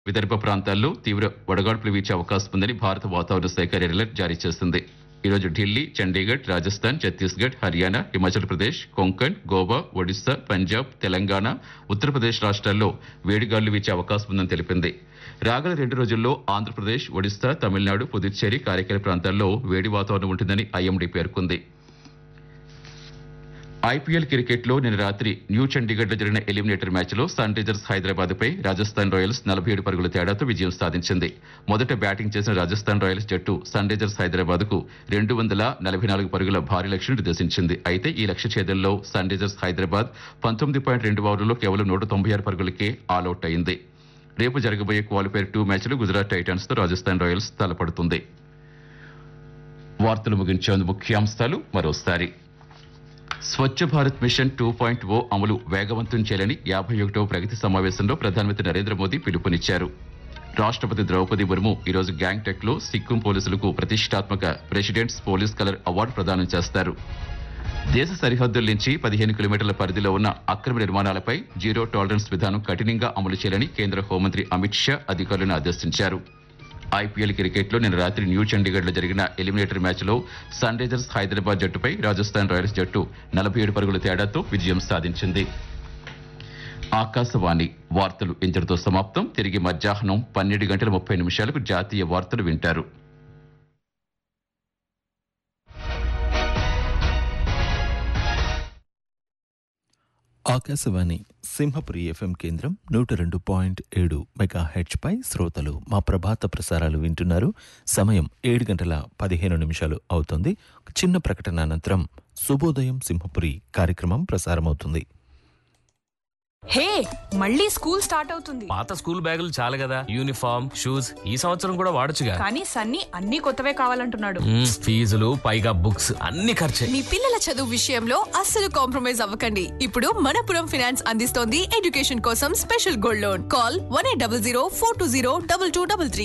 విదర్భ ప్రాంతాల్లో తీవ్ర వడగాడ్పులు వీచే అవకాశం ఉందని భారత వాతావరణ శాఖ రెడ్ అలర్ట్ జారీ చేసింది ఈరోజు ఢిల్లీ చండీగఢ్ రాజస్థాన్ ఛత్తీస్గఢ్ హర్యానా హిమాచల్ ప్రదేశ్ కొంకణ్ గోవా ఒడిశా పంజాబ్ తెలంగాణ ఉత్తరప్రదేశ్ రాష్ట్రాల్లో వేడిగాలులు వీచే అవకాశం ఉందని తెలిపింది రాగల రెండు రోజుల్లో ఆంధ్రప్రదేశ్ ఒడిశా తమిళనాడు పుదుచ్చేరి కారైకాల ప్రాంతాల్లో వేడి వాతావరణం ఉంటుందని ఐఎండీ పేర్కొంది ఐపీఎల్ క్రికెట్ లో నిన్న రాత్రి న్యూ చండీగఢ్ లో జరిగిన ఎలిమినేటర్ మ్యాచ్ లో సన్ రైజర్స్ హైదరాబాద్ పై రాజస్థాన్ రాయల్స్ నలభై ఏడు పరుగుల తేడాతో విజయం సాధించింది మొదట బ్యాటింగ్ చేసిన రాజస్థాన్ రాయల్స్ జట్టు సన్ రైజర్స్ హైదరాబాద్ కు రెండు వందల నలభై నాలుగు పరుగుల భారీ లక్ష్యం నిర్దేశించింది అయితే ఈ లక్ష్య ఛేదంలో సన్ రైజర్స్ హైదరాబాద్ పంతొమ్మిది పాయింట్ రెండు ఓవర్లలో కేవలం నూట తొంభై ఆరు పరుగులకే ఆల్అౌట్ అయింది రేపు జరగబోయే క్వాలిఫైర్ టూ మ్యాచ్లు గుజరాత్ టైటాన్స్ తో రాజస్థాన్ రాయల్స్ తలపడుతుంది వార్తలు ముగించేందుకు ముఖ్యాంశాలు మరోసారి Swachh Bharat mission two point O అమలు వేగవంతం చేయాలని యాభై ఒకటవ ప్రగతి సమావేశంలో ప్రధానమంత్రి నరేంద్ర మోదీ పిలుపునిచ్చారు రాష్ట్రపతి ద్రౌపది ముర్ము ఈరోజు గ్యాంగ్టెక్ లో సిక్కిం పోలీసులకు ప్రతిష్టాత్మక ప్రెసిడెంట్స్ పోలీస్ కలర్ అవార్డు ప్రదానం చేస్తారు దేశ సరిహద్దుల నుంచి పదిహేను కిలోమీటర్ల పరిధిలో ఉన్న అక్రమ నిర్మాణాలపై జీరో టాలరెన్స్ విధానం కఠినంగా అమలు చేయాలని కేంద్ర హోంమంత్రి అమిత్ షా అధికారులను ఆదేశించారు ఐపీఎల్ క్రికెట్ లో నిన్న రాత్రి న్యూ చండీగఢ్ లో జరిగిన ఎలిమినేటర్ మ్యాచ్ లో సన్ రైజర్స్ హైదరాబాద్ జట్టుపై రాజస్థాన్ రాయల్స్ జట్టు నలభై ఏడు పరుగుల తేడాతో విజయం సాధించింది ఆకాశవాణి వార్తలు ఇంతటితో సమాప్తం తిరిగి మధ్యాహ్నం పన్నెండు గంటల ముప్పై నిమిషాలకు జాతీయ వార్తలు వింటారు ఆకాశవాణి సింహపురి ఎఫ్ఎం కేంద్రం నూట రెండు పాయింట్ ఏడు మెగా పై శ్రోతలు మా ప్రభాత ప్రసారాలు వింటున్నారు సమయం ఏడు గంటల పదిహేను నిమిషాలు అవుతుంది చిన్న ప్రకటన అనంతరం శుభోదయం సింహపురి కార్యక్రమం ప్రసారమవుతుంది హే మళ్ళీ స్కూల్ స్టార్ట్ అవుతుంది పాత స్కూల్ బ్యాగులు చాలు కదా యూనిఫామ్ షూస్ ఈ సంవత్సరం కూడా వాడొచ్చుగా కానీ సన్నీ అన్ని కొత్తవే కావాలంటున్నాడు మ్మ్, ఫీజులు పైగా బుక్స్ అన్ని ఖర్చే మీ పిల్లల చదువు విషయంలో అస్సలు కాంప్రమైజ్ అవ్వకండి ఇప్పుడు మనపురం ఫైనాన్స్ అందిస్తోంది ఎడ్యుకేషన్ కోసం special gold loan call one eight double zero four two zero double two double three